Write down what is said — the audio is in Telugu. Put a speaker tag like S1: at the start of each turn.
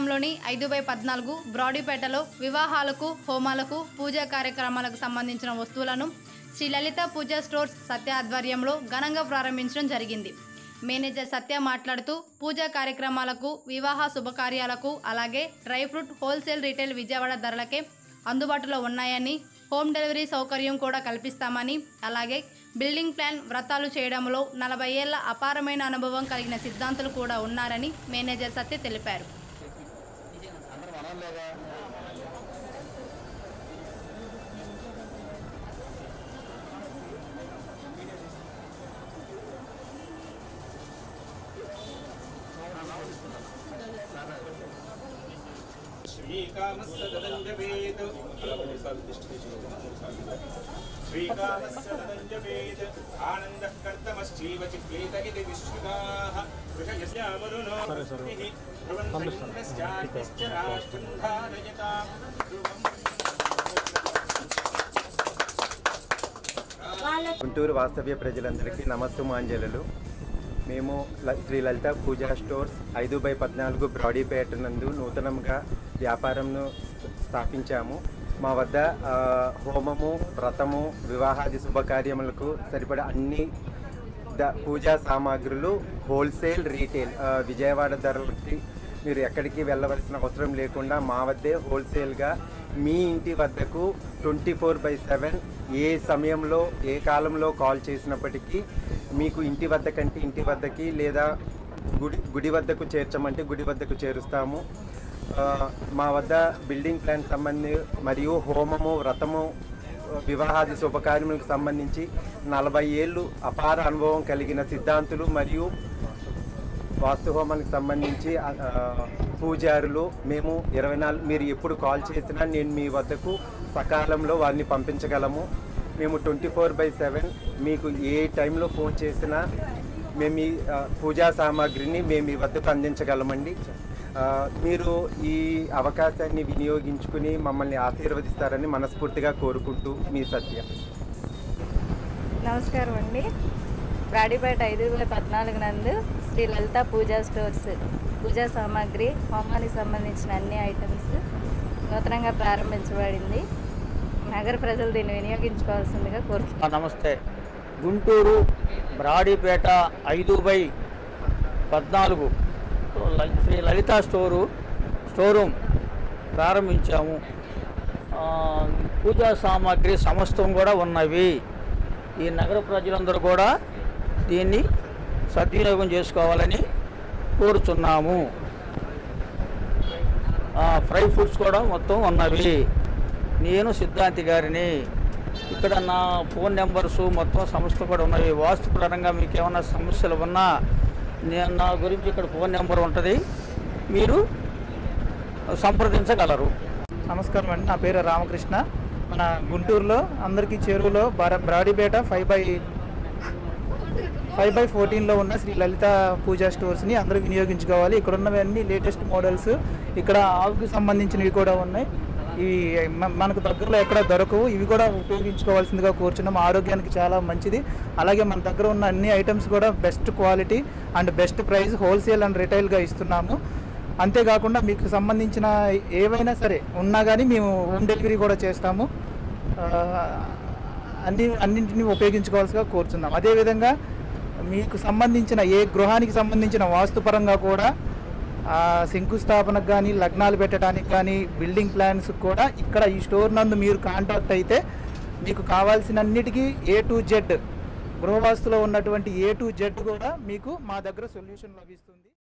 S1: పట్టణంలోని ఐదు బై పద్నాలుగు బ్రాడీపేటలో వివాహాలకు హోమాలకు పూజా కార్యక్రమాలకు సంబంధించిన వస్తువులను శ్రీ లలిత పూజా స్టోర్స్ సత్య ఆధ్వర్యంలో ఘనంగా ప్రారంభించడం జరిగింది మేనేజర్ సత్య మాట్లాడుతూ పూజా కార్యక్రమాలకు వివాహ శుభకార్యాలకు అలాగే dry fruit wholesale retail Vijayawada ధరలకే అందుబాటులో ఉన్నాయని హోమ్ డెలివరీ సౌకర్యం కూడా కల్పిస్తామని అలాగే బిల్డింగ్ ప్లాన్ వ్రతాలు చేయడంలో నలభై ఏళ్ల అపారమైన అనుభవం కలిగిన సిద్ధాంతులు కూడా ఉన్నారని మేనేజర్ సత్య తెలిపారు
S2: శ్రీకామస్సదంజవేద్ శ్రీకామస్సదంజవేద్ ఆనందః కర్తమశ్చైవ చిక్లేత ఇది విశ్రుతాః వృషయస్యావరుణో ధ్రువం సంగ్రశ్చాన్యశ్చ రాష్ట్రం ధారయతాం ధ్రువం
S3: గుంటూరు వాస్తవ్య ప్రజలందరికీ నమస్సుమాంజలు మేము ల- శ్రీ లలిత పూజా స్టోర్స్ ఐదు బై పద్నాలుగు బ్రాడీపేట నందు నూతనంగా వ్యాపారంను స్థాపించాము మా వద్ద ఆ, హోమము వ్రతము వివాహాది శుభకార్యములకు సరిపడ అన్ని ద పూజా సామాగ్రులు హోల్సేల్ రీటైల్ ఆ, విజయవాడ ధరలకి మీరు ఎక్కడికి వెళ్ళవలసిన అవసరం లేకుండా మా వద్దే హోల్సేల్గా మీ ఇంటి వద్దకు ట్వంటీ ఫోర్ బై సెవెన్ ఏ సమయంలో ఏ కాలంలో కాల్ చేసినప్పటికీ మీకు ఇంటి వద్ద కంటే ఇంటి వద్దకి లేదా గుడి గుడి వద్దకు చేర్చమంటే గుడి వద్దకు చేరుస్తాము ఆ, మా వద్ద బిల్డింగ్ ప్లాన్ సంబంధి మరియు హోమము వ్రతము వివాహాది శుభకార్యములకు సంబంధించి నలభై ఏళ్ళు అపార అనుభవం కలిగిన సిద్ధాంతులు మరియు వాస్తు హోమానికి సంబంధించి ఆ, పూజారులు మేము ఇరవై నాలుగు మీరు ఎప్పుడు కాల్ చేసినా నేను మీ వద్దకు సకాలంలో వారిని పంపించగలము మేము ట్వంటీ ఫోర్ బై సెవెన్ మీకు ఏ టైంలో ఫోన్ చేసినా మేము ఈ ఆ, పూజా సామాగ్రిని మేము మీ వద్దకు అందించగలమండి ఆ, మీరు ఈ అవకాశాన్ని వినియోగించుకుని మమ్మల్ని ఆశీర్వదిస్తారని మనస్ఫూర్తిగా కోరుకుంటూ మీ సత్య
S4: నమస్కారం అండి బ్రాడీపేట ఐదు వేల పద్నాలుగు నందు శ్రీ లలిత పూజా స్టోర్స్ పూజా సామాగ్రి హోమానికి సంబంధించిన అన్ని ఐటమ్స్ నూతనంగా ప్రారంభించబడింది నగర ప్రజలు దీన్ని వినియోగించుకోవాల్సిందిగా కోరుతున్నాను
S5: ఆ, నమస్తే గుంటూరు బ్రాడీపేట ఐదు బై పద్నాలుగు ల- శ్రీ లలిత స్టోరు స్టోరూమ్ ప్రారంభించాము ఆ, పూజా సామాగ్రి సమస్తం కూడా ఉన్నవి ఈ నగర ప్రజలందరూ కూడా దీన్ని సద్వినియోగం చేసుకోవాలని కోరుచున్నాము ఆ, ఫ్రై ఫుడ్స్ కూడా మొత్తం ఉన్నవి నేను సిద్ధాంతి గారిని ఇక్కడ నా ఫోన్ నెంబర్స్ మొత్తం సంస్థ కూడా ఉన్నవి వాస్తుపరంగా మీకు ఏమైనా సమస్యలు ఉన్నా నేను నా గురించి ఇక్కడ ఫోన్ నెంబర్ ఉంటుంది మీరు సంప్రదించగలరు
S6: నమస్కారం అండి నా పేరు రామకృష్ణ మన గుంటూరులో అందరికీ చేరువలో బర- Brodipet five by five by ఫోర్టీన్లో ఉన్న శ్రీ లలిత పూజా స్టోర్స్ని అందరూ వినియోగించుకోవాలి ఇక్కడ ఉన్నవన్నీ లేటెస్ట్ మోడల్స్ ఇక్కడ ఆవుకి సంబంధించినవి కూడా ఉన్నాయి ఇవి మ- మనకు దగ్గరలో ఎక్కడ దొరకవు ఇవి కూడా ఉపయోగించుకోవాల్సిందిగా కోరుచున్నాం ఆరోగ్యానికి చాలా మంచిది అలాగే మన దగ్గర ఉన్న అన్ని ఐటమ్స్ కూడా best quality and best price wholesale and రిటైల్గా ఇస్తున్నాము అంతేకాకుండా మీకు సంబంధించిన ఏవైనా సరే ఉన్నా కానీ మేము హోమ్ డెలివరీ కూడా చేస్తాము ఆ, అన్ని అన్నింటినీ ఉపయోగించుకోవాల్సిగా కోరుచున్నాం అదేవిధంగా మీకు సంబంధించిన ఏ గృహానికి సంబంధించిన వాస్తుపరంగా కూడా ఆ, శంకుస్థాపనకు కానీ లగ్నాలు పెట్టడానికి కానీ బిల్డింగ్ ప్లాన్స్ కూడా ఇక్కడ ఈ స్టోర్ నందు మీరు కాంటాక్ట్ అయితే మీకు కావాల్సినన్నిటికీ ఏ టు జెడ్ గృహవాస్తులో ఉన్నటువంటి ఏ టు జెడ్ కూడా మీకు మా దగ్గర సొల్యూషన్ లభిస్తుంది